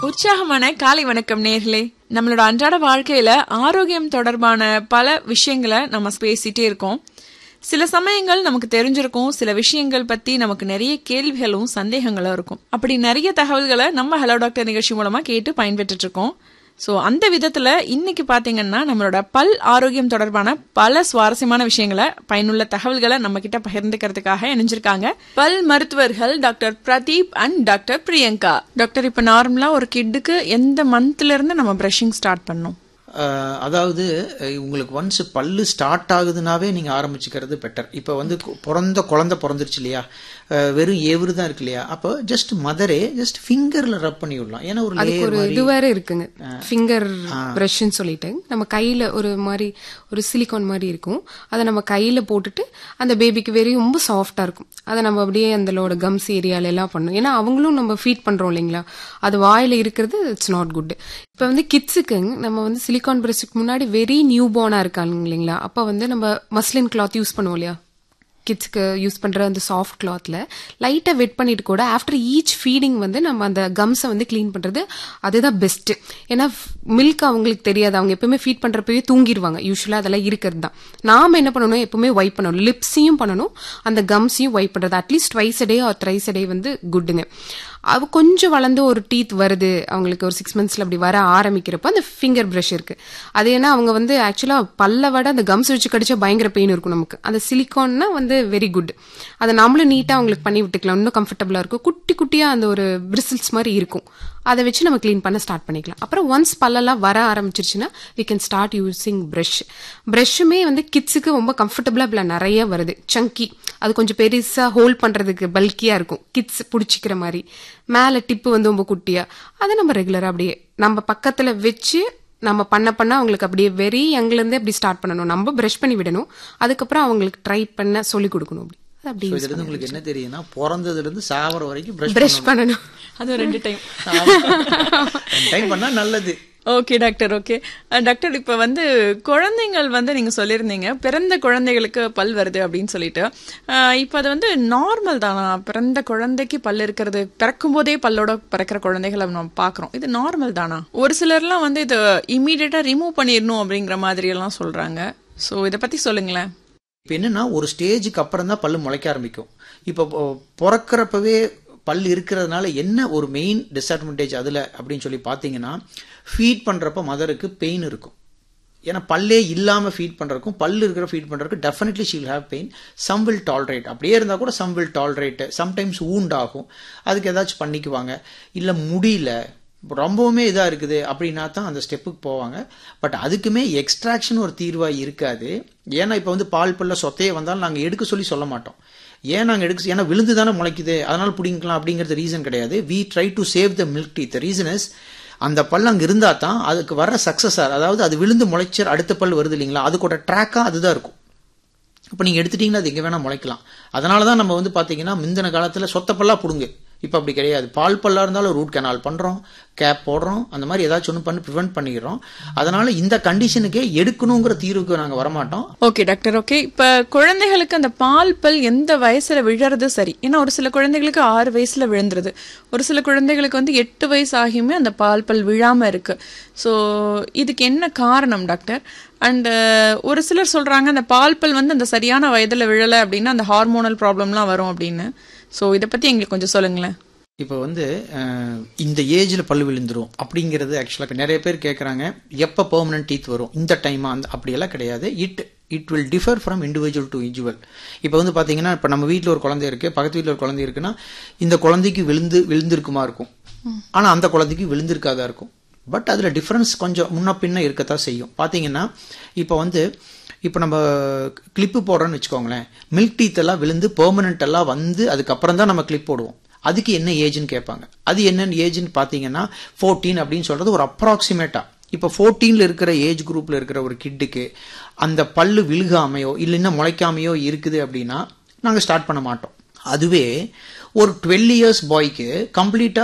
உற்சாகமான காலை வணக்கம் நேர்களே நம்மளோட அன்றாட வாழ்க்கையில ஆரோக்கியம் தொடர்பான பல விஷயங்களை நம்ம பேசிட்டே இருக்கோம் சில சமயங்கள் நமக்கு தெரிஞ்சிருக்கும் சில விஷயங்கள் பத்தி நமக்கு நிறைய கேள்விகளும் சந்தேகங்களும் இருக்கும் அப்படி நிறைய தகவல்களை நம்ம ஹலோ டாக்டர் நிகழ்ச்சி மூலமா கேட்டு பயன்பெற்றுட்டு இருக்கோம் ஸோ அந்த விதத்துல இன்னைக்கு பாத்தீங்கன்னா நம்மளோட பல் ஆரோக்கியம் தொடர்பான பல சுவாரஸ்யமான விஷயங்களை பயனுள்ள தகவல்களை நம்ம கிட்ட பகிர்ந்துக்கிறதுக்காக இணைஞ்சிருக்காங்க பல் மருத்துவர்கள் doctor Pradeep and doctor Priyanka doctor இப்ப நார்மலா ஒரு கிட்டுக்கு எந்த மந்த்ல இருந்து நம்ம பிரஷிங் ஸ்டார்ட் பண்ணணும் அஹ், அதாவது அஹ், உங்களுக்கு ஒன்ஸ் பல்லு ஸ்டார்ட் ஆகுதுனாவே நீங்க ஆரம்பிச்சுக்கிறது பெட்டர் இப்போ வந்து கு- பிறந்த குழந்தை பிறந்துருச்சு இல்லையா அஹ், வெறும் ஏவுரு தான் இருக்கு இல்லையா அப்போ ஜஸ்ட் மதரே ஜஸ்ட் ஃபிங்கர்ல ரப் பண்ணி விடலாம் ஏன்னா ஒரு அதுக்கு லேயர் ஒரு இது வேற இருக்குங்க ஃபிங்கர் ப்ரஷ்ன்னு சொல்லிட்டு நம்ம கையில ஒரு மாதிரி ஒரு சிலிகான் மாதிரி இருக்கும் அதை நம்ம கையில போட்டுட்டு அந்த பேபிக்கு வெரி ரொம்ப சாஃப்டா இருக்கும் அதை நம்ம அப்படியே அந்தலோட கம்ஸ் ஏரியால எல்லாம் பண்ணணும் ஏன்னா அவங்களும் நம்ம ஃபீட் பண்றோம் இல்லைங்களா அது வாயில இருக்கிறது இட்ஸ் நாட் குட் இப்ப வந்து கிட்ஸுக்கு நம்ம வந்து சிலிகான் பிரஸ்டுக்கு முன்னாடி வெரி நியூ பார்னா இருக்காங்க இல்லைங்களா அப்ப வந்து நம்ம மஸ்லின் கிளாத் யூஸ் பண்ணுவோம் இல்லையா கிட்ஸ்க்கு யூஸ் பண்ற அந்த சாஃப்ட் கிளாத்ல லைட்டா வெட் பண்ணிட்டு கூட ஆஃப்டர் ஈச் ஃபீடிங் வந்து நம்ம அந்த கம்ஸை வந்து க்ளீன் பண்றது அதுதான் பெஸ்ட் ஏன்னா மில்க் அவங்களுக்கு தெரியாது அவங்க எப்பவுமே ஃபீட் பண்றப்பவே தூங்கிடுவாங்க யூஸ்வலா அதெல்லாம் இருக்கிறது தான் நாம என்ன பண்ணணும் எப்பவுமே வைப் பண்ணணும் லிப்ஸையும் பண்ணணும் அந்த கம்ஸையும் வைப் பண்றது at least twice day or thrice day வந்து குட்டுங்க அவ கொஞ்சம் வளர்ந்து ஒரு டீத் வருது அவங்களுக்கு ஒரு சிக்ஸ் மந்த்ஸ்ல அப்படி வர ஆரம்பிக்கிறப்ப அந்த ஃபிங்கர் பிரஷ் இருக்கு அது ஏன்னா அவங்க வந்து ஆக்சுவலா பல்ல விட அந்த கம்ஸ் வச்சு கடிச்சா பயங்கர பெயின் இருக்கும் நமக்கு அந்த சிலிகான்னா வந்து வெரி குட் அதை நம்மளும் நீட்டா அவங்களுக்கு பண்ணி விட்டுக்கலாம் இன்னும் கம்ஃபர்டபுளா இருக்கும் குட்டி குட்டியா அந்த ஒரு பிரிசில்ஸ் மாதிரி இருக்கும் அதை வச்சு நம்ம க்ளீன் பண்ண ஸ்டார்ட் பண்ணிக்கலாம் அப்புறம் ஒன்ஸ் பல்லெல்லாம் வர ஆரம்பிச்சிருச்சுன்னா we can start using brush ப்ரஷ்ஷுமே வந்து கிட்ஸுக்கு ரொம்ப கம்ஃபர்டபுளா இப்ப நிறைய வருது சங்கி அது கொஞ்சம் பெருசா ஹோல்ட் பண்றதுக்கு பல்கியா இருக்கும் கிட்ஸ் பிடிச்சிக்கிற மாதிரி மேல டிப்பு வந்து ரொம்ப குட்டியா அதை நம்ம ரெகுலரா அப்படியே நம்ம பக்கத்துல வச்சு நம்ம பண்ண பண்ண அவங்களுக்கு அப்படியே வெரி யங்ல இருந்தே அப்படி ஸ்டார்ட் பண்ணணும் நம்ம பிரஷ் பண்ணி விடணும் அதுக்கப்புறம் அவங்களுக்கு ட்ரை பண்ண சொல்லி கொடுக்கணும் அப்படி அது அப்படி இதுல இருந்து உங்களுக்கு என்ன தெரியும்னா பிறந்ததுல இருந்து சாவர வரைக்கும் பிரஷ் பிரஷ் பண்ணணும் அது ரெண்டு டைம் டைம் பண்ணா நல்லது ஓகே டாக்டர் ஓகே டாக்டர் இப்ப வந்து குழந்தைங்கள் வந்து நீங்க சொல்லியிருந்தீங்க பிறந்த குழந்தைகளுக்கு பல் வருது அப்படின்னு சொல்லிட்டு அஹ், இப்ப அது வந்து நார்மல் தானா பிறந்த குழந்தைக்கு பல் இருக்கிறது பிறக்கும் போதே பல்லோட பிறக்கிற குழந்தைகளை நம்ம பாக்குறோம் இது நார்மல் தானா ஒரு சிலர்லாம் வந்து இது இமீடியட்டா ரிமூவ் பண்ணிடணும் அப்படிங்கிற மாதிரி எல்லாம் சொல்றாங்க சோ இத பத்தி சொல்லுங்களேன் இப்போ என்னன்னா ஒரு ஸ்டேஜுக்கு அப்புறம் தான் பல்லு முளைக்க ஆரம்பிக்கும் இப்போ பொ- பிறக்கறப்பவே பல் இருக்கிறதுனால என்ன ஒரு மெயின் டிஸ்அட்வான்டேஜ் அதில் அப்படின்னு சொல்லி பார்த்தீங்கன்னா ஃபீட் பண்ணுறப்ப மதருக்கு பெயின் இருக்கும் ஏன்னா பல்லே இல்லாமல் ஃபீட் பண்ணுறதுக்கும் பல் இருக்கிற ஃபீட் பண்ணுறதுக்கு definitely she'll have pain some will tolerate அப்படியே இருந்தால் கூட some will tolerate sometimes wound ஆகும் அதுக்கு ஏதாச்சும் பண்ணிக்குவாங்க இல்லை முடியல ரொம்பவுமே இதாக இருக்குது அப்படின்னா தான் அந்த ஸ்டெப்புக்கு போவாங்க பட் அதுக்குமே எக்ஸ்ட்ராக்ஷன் ஒரு தீர்வாக இருக்காது ஏன்னா இப்போ வந்து பால் பல்ல சொத்தையே வந்தாலும் நாங்கள் எடுக்க சொல்லி சொல்ல மாட்டோம் ஏன் நாங்கள் எடுக்க ஏன்னா விழுந்து தானே முளைக்குது அதனால பிடிங்கிக்கலாம் அப்படிங்கிறது ரீசன் கிடையாது we try to save the milk teeth reason is அந்த பல் அங்கே இருந்தால் தான் அதுக்கு வர சக்ஸஸார் அதாவது அது விழுந்து முளைச்சர் அடுத்த பல் வருது இல்லைங்களா அதுக்கோட ட்ராக்காக அதுதான் இருக்கும் இப்போ நீங்கள் எடுத்துட்டீங்கன்னா அது எங்கே வேணால் முளைக்கலாம் அதனால தான் நம்ம வந்து பார்த்தீங்கன்னா முந்தின காலத்தில் சொத்தப்பல்லா பிடுங்கு இப்போ அப்படி கிடையாது பால் பல்லா இருந்தாலும் ரூட் கனால் பண்ணுறோம் கேப் போடுறோம் அந்த மாதிரி ஏதாச்சும் ஒன்று பண்ணி ப்ரிவென்ட் பண்ணிடுறோம் அதனால இந்த கண்டிஷனுக்கே எடுக்கணுங்கிற தீர்வுக்கு நாங்கள் வரமாட்டோம் ஓகே டாக்டர் ஓகே இப்ப குழந்தைகளுக்கு அந்த பால் பல் எந்த வயசுல விழறது சரி ஏன்னா ஒரு சில குழந்தைகளுக்கு ஆறு வயசுல விழுந்துருது ஒரு சில குழந்தைகளுக்கு வந்து எட்டு வயசு ஆகியுமே அந்த பால் பல் விழாம இருக்கு ஸோ இதுக்கு என்ன காரணம் டாக்டர் அண்ட் ஒரு சிலர் சொல்றாங்க அந்த பால் பல் வந்து அந்த சரியான வயதுல விழலை அப்படின்னா அந்த ஹார்மோனல் ப்ராப்ளம்லாம் வரும் அப்படின்னு ஸோ இதை பத்தி எங்களுக்கு கொஞ்சம் சொல்லுங்களேன் இப்போ வந்து அஹ், இந்த ஏஜில் பல்லு விழுந்துரும் அப்படிங்கிறது ஆக்சுவலாக இப்போ நிறைய பேர் கேட்குறாங்க எப்போ பெர்மனன்ட் டீத் வரும் இந்த டைமா அந்த அப்படியெல்லாம் கிடையாது it it will differ from individual to individual இப்போ வந்து பார்த்தீங்கன்னா இப்போ நம்ம வீட்டில் ஒரு குழந்தை இருக்கு பக்கத்து வீட்டில் ஒரு குழந்தை இருக்குன்னா இந்த குழந்தைக்கு விழுந்து விழுந்திருக்குமா இருக்கும் ஆனால் அந்த குழந்தைக்கு விழுந்திருக்காதா இருக்கும் பட் அதில் டிஃப்ரென்ஸ் கொஞ்சம் முன்ன பின்ன இருக்கத்தான் செய்யும் பார்த்தீங்கன்னா இப்போ வந்து இப்போ நம்ம கிளிப்பு போடுறோன்னு வச்சுக்கோங்களேன் மில்க் டீத் எல்லாம் விழுந்து பெர்மனன்ட் எல்லாம் வந்து அதுக்கப்புறம் தான் நம்ம கிளிப் போடுவோம் அதுக்கு என்ன ஏஜ்னு கேட்பாங்க அது என்னன்னு ஏஜ்னு பார்த்தீங்கன்னா ஃபோர்டீன் அப்படின்னு சொல்றது ஒரு அப்ராக்சிமேட்டா இப்போ ஃபோர்டீனில் இருக்கிற ஏஜ் குரூப்பில் இருக்கிற ஒரு கிட்டுக்கு அந்த பல்லு விழுகாமையோ இல்லைன்னா முளைக்காமையோ இருக்குது அப்படின்னா நாங்கள் ஸ்டார்ட் பண்ண மாட்டோம் அதுவே ஒரு டுவெல் இயர்ஸ் பாய்க்கு கம்ப்ளீட்டாக